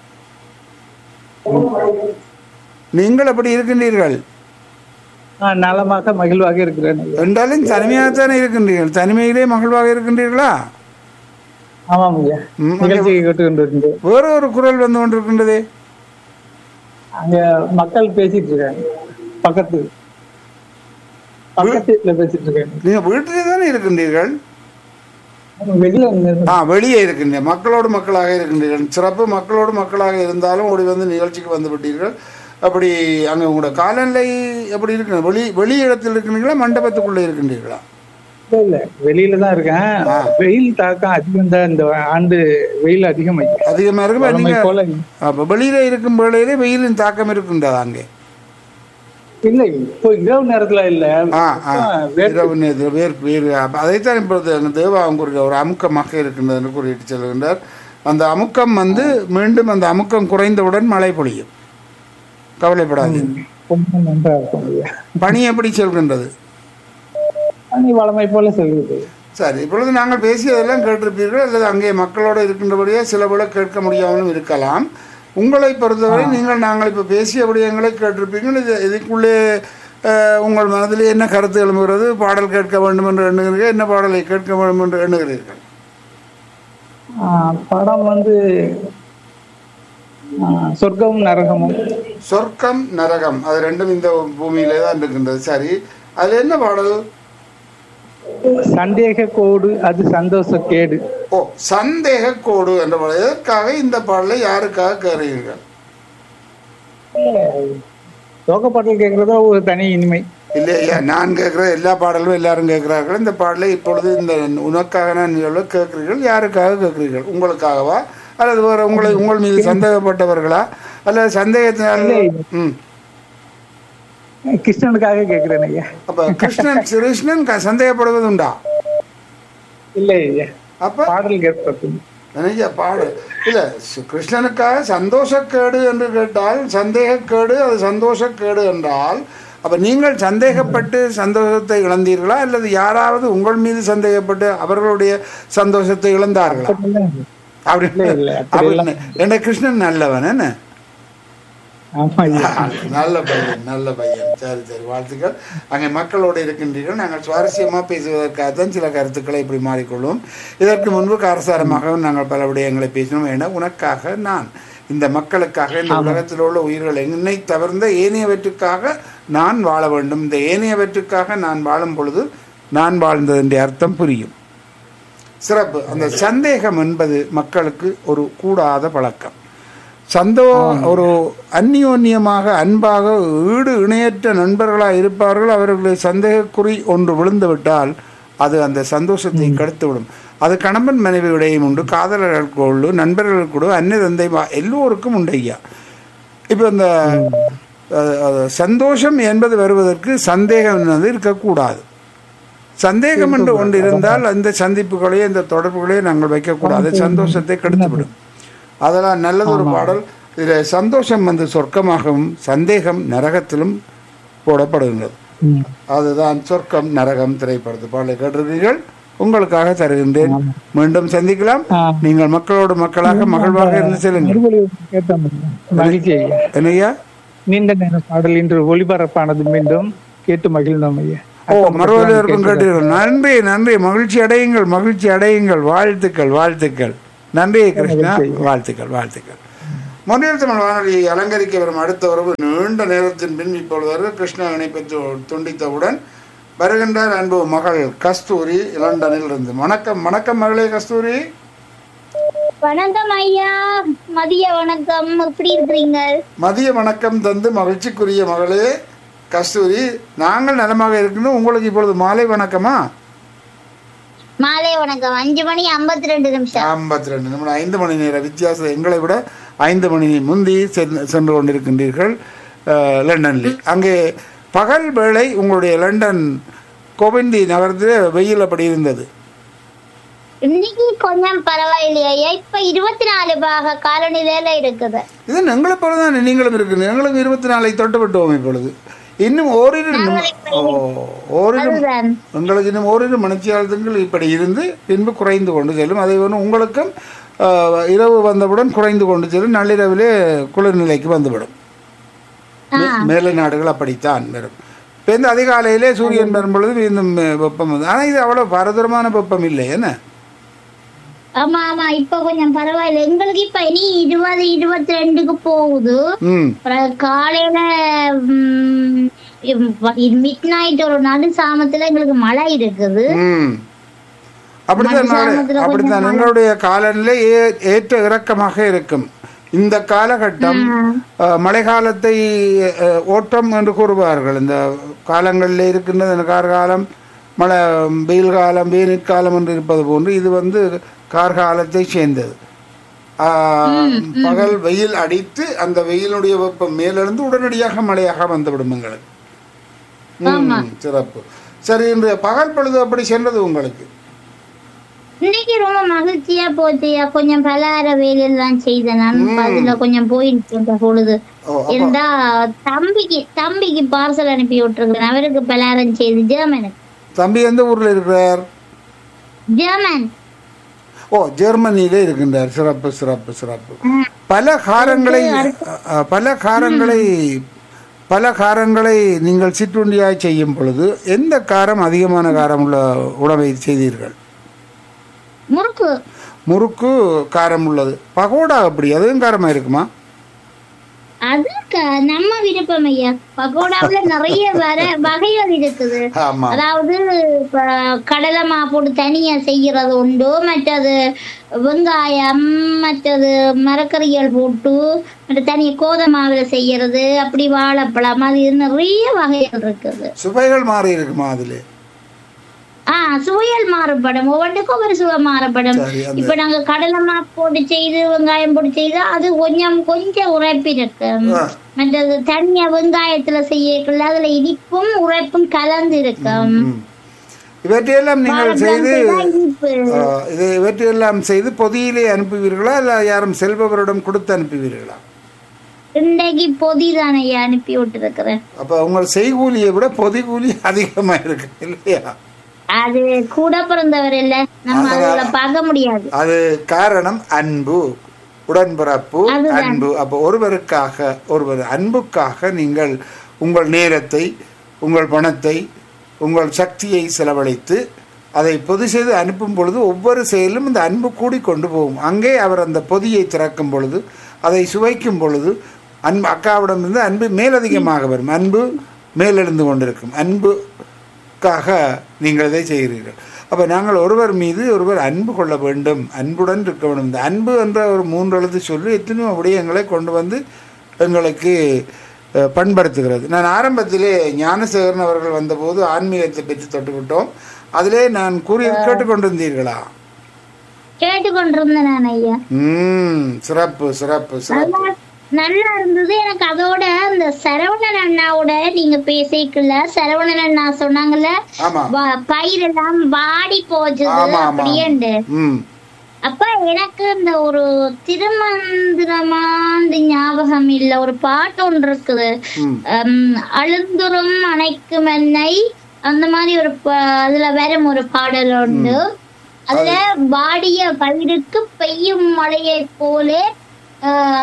நீங்கள் எப்படி இருக்கின்றீர்கள் நான் நலமாக மகிழ்வாக இருக்கிறேன் ஐயா என்றாலும் தனிமையாகத்தானே இருக்கின்றீர்கள் தனிமையிலே மகிழ்வாக இருக்கின்றீர்களா ஆமாம் ஐயா ம், நிகழ்ச்சியை கேட்டு கொண்டிருந்தேன் வேறு ஒரு குரல் வந்து கொண்டிருக்கின்றதே அங்க மக்கள் பேசிட்டு இருக்காங்க பக்கத்து பக்கத்து வீட்டுல பேசிட்டு இருக்காங்க நீங்க வீட்டிலே தானே இருக்கின்றீர்கள் வெளியில நின்னு- ஆ வெளியே இருக்கின்ற மக்களோடு மக்களாக இருக்கின்றீர்கள் சிறப்பு மக்களோடு மக்களாக இருந்தாலும் ஓடி வந்து நிகழ்ச்சிக்கு வந்து விட்டீர்கள் அப்படி அங்கே உங்களோட காலநிலை எப்படி இருக்கு வெளி வெளி இடத்தில் இருக்கின்றீங்களா மண்டபத்துக்குள்ளே இருக்கின்றீர்களா இல்ல, இல்ல வெளியில தான் இருக்கேன் வெயில் தாக்கம் அதிகம் தான் இந்த ஆண்டு வெயில் அதிகம் ஐயா அதிகமாக இருக்கு வழமை நீங்க போல அப்போ வெளியில இருக்கும் வேளையிலே வெயிலின் தாக்கம் இருக்கின்றதா அங்கே இல்ல இப்போ இரவு நேரத்துல இல்ல ஆ ஆ வேறு- இரவு நேரத்தில் வேறு வேறு அப்ப அதைத்தான் இப்பொழுது அங்கே தேவாவும் கூறிய ஒரு அமுக்கமாக இருக்கின்றது என்று கூறிட்டு செல்கின்றார் அந்த அமுக்கம் வந்து மீண்டும் அந்த அமுக்கம் குறைந்தவுடன் மழை பொழியும் கவலைப்படாதீங்க கொஞ்சம் நன்றா இருக்கும் ஐயா பனி எப்படி செல்கின்றது நீ வளமை போல செல்லுது சரி இப்பொழுது நாங்கள் பேசியதெல்லாம் கேட்டிருப்பீர்கள் அல்லது அங்கே மக்களோடு இருக்கின்றபடியே சில விட கேட்க முடியாமலும் இருக்கலாம் உங்களை பொறுத்தவரை நீங்கள் நாங்கள் இப்போ பேசிய விடயங்களை கேட்டிருப்பீர்கள் இது இதுக்குள்ளே அஹ், உங்கள் மனதில் என்ன கருத்து எழும்புகிறது பாடல் கேட்க வேண்டும் என்று எண்ணுகிறீர்கள் என்ன பாடலை கேட்க வேண்டும் என்று எண்ணுகிறீர்கள் ஆஹ் படம் வந்து ஆஹ் சொர்க்கமும் நரகமும் சொர்க்கம் நரகம் அது ரெண்டும் இந்த பூமியிலே தான் இருக்கின்றது சரி அது என்ன பாடல் சந்தேக கோடு அது சந்தோஷ கேடு ஓ சந்தேக கோடு என்ற பாடல் எதற்காக இந்த பாடலை யாருக்காக கேட்கிறீர்கள் சோக பாடல் கேட்கறதோ ஒரு தனி இனிமை இல்லையா நான் கேட்குற எல்லா பாடலும் எல்லாரும் கேட்குறார்கள் இந்த பாடலை இப்பொழுது இந்த உனக்காக நான் நிகழ்வு கேட்குறீர்கள் யாருக்காக கேட்குறீர்கள் உங்களுக்காகவா அல்லது வேற உங்களை உங்கள் மீது சந்தேகப்பட்டவர்களா அல்லது சந்தேகத்தினால் ம் கிருஷ்ணனுக்காக கேட்கிறேன் ஐயா அப்ப கிருஷ்ணன் கிருஷ்ணன் க- சந்தேகப்படுவது உண்டா இல்லை ஐயா அப்ப பாடல் கேட்பது நினைக்க பாடு இல்ல சு- கிருஷ்ணனுக்காக சந்தோஷக்கேடு என்று கேட்டால் சந்தேகக்கேடு அது சந்தோஷக்கேடு என்றால் அப்ப நீங்கள் சந்தேகப்பட்டு சந்தோஷத்தை இழந்தீர்களா அல்லது யாராவது உங்கள் மீது சந்தேகப்பட்டு அவர்களுடைய சந்தோஷத்தை இழந்தார்களா அப்படி இல்ல, இல்ல, அப்படி அப்படி என்ன கிருஷ்ணன் நல்லவன் என்ன ஆமா ஐயா நல்ல பையன் நல்ல பையன் சரி சரி வாழ்த்துக்கள் அங்கே மக்களோடு இருக்கின்றீர்கள் நாங்கள் சுவாரஸ்யமாக பேசுவதற்காக தான் சில கருத்துக்களை இப்படி மாறிக்கொள்வோம் இதற்கு முன்பு காரசாரமாகவும் நாங்கள் பல விடயங்களை பேசினோம் என உனக்காக நான் இந்த மக்களுக்காக இந்த உலகத்தில் உள்ள உயிர்கள் என்னை தவிர்ந்த ஏனையவற்றுக்காக நான் வாழ வேண்டும் இந்த ஏனையவற்றுக்காக நான் வாழும் பொழுது நான் வாழ்ந்தது என்ற அர்த்தம் புரியும் சிறப்பு அந்த சந்தேகம் என்பது மக்களுக்கு ஒரு கூடாத பழக்கம் சந்தோ ஒரு அந்நியோன்யமாக அன்பாக ஈடு இணையற்ற நண்பர்களாக இருப்பார்கள் அவர்களுடைய சந்தேகக்குறி ஒன்று விழுந்து விட்டால் அது அந்த சந்தோஷத்தை கெடுத்துவிடும் அது கணவன் மனைவியுடையும் உண்டு காதலர்களுக்கு உண்டு நண்பர்களுக்கு உண்டு அன்னை தந்தை மா- எல்லோருக்கும் உண்டு ஐயா இப்போ இந்த அஹ், அஹ், சந்தோஷம் என்பது வருவதற்கு சந்தேகம் என்பது இருக்கக்கூடாது சந்தேகம் என்று ஒன்று இருந்தால் அந்த சந்திப்புகளையும் இந்த தொடர்புகளையும் நாங்கள் வைக்கக்கூடாது சந்தோஷத்தை கெடுத்துவிடும் அதெல்லாம் நல்லது ஒரு பாடல் இதில் சந்தோஷம் வந்து சொர்க்கமாகவும் சந்தேகம் நரகத்திலும் போடப்படுகின்றது ம். அதுதான் சொர்க்கம் நரகம் திரைப்படத்து பாடலை கேட்டிருக்கீர்கள் உங்களுக்காக தருகின்றேன் மீண்டும் சந்திக்கலாம் ஆ. நீங்கள் மக்களோடு மக்களாக மகிழ்வாக இருந்து செல்லுங்கள் மறுபடி கேட்டோம் மகிழ்ச்சி ஐயா என்னையா நீண்ட நேர பாடல் இன்று ஒளிபரப்பானது மீண்டும் கேட்டு மகிழ்ந்தோம் ஐயா ஓ மறுவதற்கும் கேட்டீர்கள் நன்றி நன்றி மகிழ்ச்சி அடையுங்கள் மகிழ்ச்சி அடையுங்கள் வாழ்த்துக்கள் வாழ்த்துக்கள் நன்றி கிருஷ்ணா வாழ்த்துக்கள் வாழ்த்துக்கள் மொழியில் தமிழ் வானொலியை அலங்கரிக்க வரும் அடுத்த உறவு நீண்ட நேரத்தின் பின் இப்பொழுது வரை கிருஷ்ணா இணைப்பை து- துண்டித்தவுடன் வருகின்றார் அன்பு மகள் கஸ்தூரி லண்டனில் இருந்து வணக்கம் வணக்கம் மகளே கஸ்தூரி வணக்கம் ஐயா மதிய வணக்கம் எப்படி இருக்கிறீங்க மதிய வணக்கம் தந்து மகிழ்ச்சிக்குரிய மகளே கஸ்தூரி நாங்கள் நலமாக இருக்கணும் உங்களுக்கு இப்பொழுது மாலை வணக்கமா மாலை வணக்கம் அஞ்சு மணி ஐம்பத்தி ரெண்டு நிமிஷம் ஐம்பத்தி ரெண்டு நிமிடம் ஐந்து மணி நேர வித்தியாசம் எங்களை விட ஐந்து மணி முந்தி சென்று- சென்று கொண்டிருக்கின்றீர்கள் அஹ், லண்டனில் அங்கே பகல் வேளை உங்களுடைய லண்டன் கோவிந்தி நகரத்தில் வெயில் அப்படி இருந்தது இன்னைக்கு கொஞ்சம் பரவாயில்லையா ஐயா இப்ப இருபத்தி நாலு பாக காலநிலையில இருக்குது இது எங்களை போல தான் நீங்களும் இருக்குது எங்களுக்கு இருபத்தி நாலை தொட்டு விட்டோம் இப்பொழுது இன்னும் ஓரிரு நிமி- ஓ, ஓரிரு அதுதான் உங்களுக்கு இன்னும் ஓரிரு மணித்தியாலத்துங்கள் இப்படி இருந்து பின்பு குறைந்து கொண்டு செல்லும் அதே போன்று உங்களுக்கும் அஹ், இரவு வந்தவுடன் குறைந்து கொண்டு செல்லும் நள்ளிரவிலே குளிர்நிலைக்கு வந்துவிடும் மே- மேலை நாடுகள் அப்படித்தான் வரும் இப்போ இந்த அதிகாலையிலே சூரியன் வரும் பொழுது இன்னும் வெப்பம் வந்து ஆனால் இது அவ்வளோ பரதரமான வெப்பம் இல்லை என்ன ஆமா ஆமா இப்ப கொஞ்சம் பரவாயில்ல எங்களுக்கு இப்ப இனி இருபது இருபத்தி ரெண்டுக்கு போகுது ம் அப்புறம் காலையில மிட் நைட் ஒரு நடு சாமத்துல எங்களுக்கு மழை இருக்குது ம் அப்படித்தான் நாளை- மத்தியானத்துல அப்படித்தான் எங்களுடைய காலநிலை ஏ- ஏற்ற இறக்கமாக இருக்கும் இந்த காலகட்டம் அஹ், மழைக்காலத்தை அஹ், ஓட்டம் என்று கூறுவார்கள் இந்த காலங்களில் இருக்கின்றது இந்த கார்காலம் மழை வெயில் காலம் வெயில் காலம் என்று இருப்பது போன்று இது வந்து கார்காலத்தை சேர்ந்தது ஆஹ், பகல் வெயில் அடித்து அந்த வெயிலுடைய வெப்பம் மேலிருந்து உடனடியாக மழையாக வந்துவிடும் எங்களுக்கு ம், சிறப்பு சரி இன்று பகல் பொழுது அப்படி சென்றது உங்களுக்கு இன்னைக்கு ரொம்ப மகிழ்ச்சியா போச்சுயா கொஞ்சம் பலகார வேலையெல்லாம் செய்தேன் நான் அதுல கொஞ்சம் போயிட்டு இருந்த பொழுது ஓ, அப்ப- இருந்தா தம்பிக்கு தம்பிக்கு பார்சல் அனுப்பி விட்டுருக்கேன் அவருக்கு பலகாரம் செய்து ஜெர்மனுக்கு தம்பி எந்த ஊர்ல இருக்கிறார் ஜெர்மன் ஓ ஜெர்மனியிலே இருக்கின்றார் சிறப்பு சிறப்பு சிறப்பு பல காரங்களை அஹ், பல காரங்களை பல காரங்களை நீங்கள் சிற்றுண்டியாய் செய்யும் பொழுது எந்த காரம் அதிகமான காரம் உள்ள உணவை செய்தீர்கள் முறுக்கு முறுக்கு காரம் உள்ளது பகோடா அப்படி அதுவும் காரமா இருக்குமா அது க- நம்ம விருப்பம் ஐயா பகோடாவுல நிறைய வர வகைகள் இருக்குது ஆமா அதாவது இப்ப கடலை மா போட்டு தனியா செய்யறது உண்டு மற்றது வெங்காயம் மற்றது மரக்கறிகள் போட்டு மற்ற தனியா கோதமாவுல செய்யறது அப்படி வாழைப்பழம் அது நிறைய வகைகள் இருக்குது சுவைகள் மாறி இருக்குமா அதுல ஆஹ் சுவையல் மாறுபடும் ஒவ்வொன்றுக்கும் ஒரு சுவை மாறுபடும் சரி அந்த இப்ப நாங்க கடலை மா போட்டு செய்து வெங்காயம் போட்டு செய்து அது கொஞ்சம் கொஞ்சம் உரைப்பு இருக்கு ஆ. மற்றது தனியா வெங்காயத்துல செய்யக்குள்ள அதுல இனிப்பும் உரைப்பும் கலந்து இருக்கும் ம். இவற்றையெல்லாம் நீங்கள் செய்து வாழைப்பழம் செய்தா இனிப்பு அஹ், இது இவற்றையெல்லாம் செய்து பொதியிலே அனுப்புவீர்களா இல்லை யாரும் செல்பவரிடம் கொடுத்து அனுப்புவீர்களா இன்றைக்கு பொதி தானே அனுப்பி விட்டுருக்கிறேன் அப்ப உங்கள் செய்கூலியை விட பொதி கூலி அதிகமா இருக்கு இல்லையா அது கூட பிறந்தவர் இல்ல நம்ம அதுல பார்க்க முடியாது அது காரணம் அன்பு உடன்பிறப்பு அதுதான். அன்பு அப்போ ஒருவருக்காக ஒருவர் அன்புக்காக நீங்கள் உங்கள் நேரத்தை உங்கள் பணத்தை உங்கள் சக்தியை செலவழித்து அதை பொது செய்து அனுப்பும் பொழுது ஒவ்வொரு செயலும் இந்த அன்பு கூடி கொண்டு போகும் அங்கே அவர் அந்த பொதியை திறக்கும் பொழுது அதை சுவைக்கும் பொழுது அன்பு அக்காவிடமிருந்து அன்பு மேலதிகமாக வரும் அன்பு மேலெழுந்து கொண்டிருக்கும் அன்புக்காக நீங்கள் இதை செய்கிறீர்கள் அப்போ நாங்கள் ஒருவர் மீது ஒருவர் அன்பு கொள்ள வேண்டும் அன்புடன் இருக்க வேண்டும் இந்த அன்பு என்ற ஒரு மூன்று எழுத்து சொல்லி எத்தனையோ விடயங்களை கொண்டு வந்து எங்களுக்கு அஹ், பண்படுத்துகிறது நான் ஆரம்பத்திலே ஞானசேகரன் அவர்கள் வந்தபோது ஆன்மீகத்தை பற்றி தொட்டுவிட்டோம் அதிலே நான் கூறியது கேட்டுக்கொண்டிருந்தீர்களா கேட்டுக்கொண்டிருந்தேன் நான் ஐயா ம் சிறப்பு சிறப்பு சிறப்பு நல்லா- நல்லா இருந்தது எனக்கு அதோட அந்த சரவணன் அண்ணாவோட நீங்க பேசிக்கல சரவணன் அண்ணா சொன்னாங்கல்ல ஆமா வ- பயிரெல்லாம் வாடி போச்சுது ஆமா, ஆமா. அப்படியேண்டு ம் அப்ப எனக்கு இந்த ஒரு திருமந்திரமாண்டு ஞாபகம் இல்ல ஒரு பாட்டு ஒன்று இருக்குது ம் அம், அழுந்துரும் அணைக்கும் என்னை அந்த மாதிரி ஒரு ப- அதுல வரும் ஒரு பாடல் உண்டு அதுல வாடிய பயிருக்கு பெய்யும் மழையை போலே ஆஹ்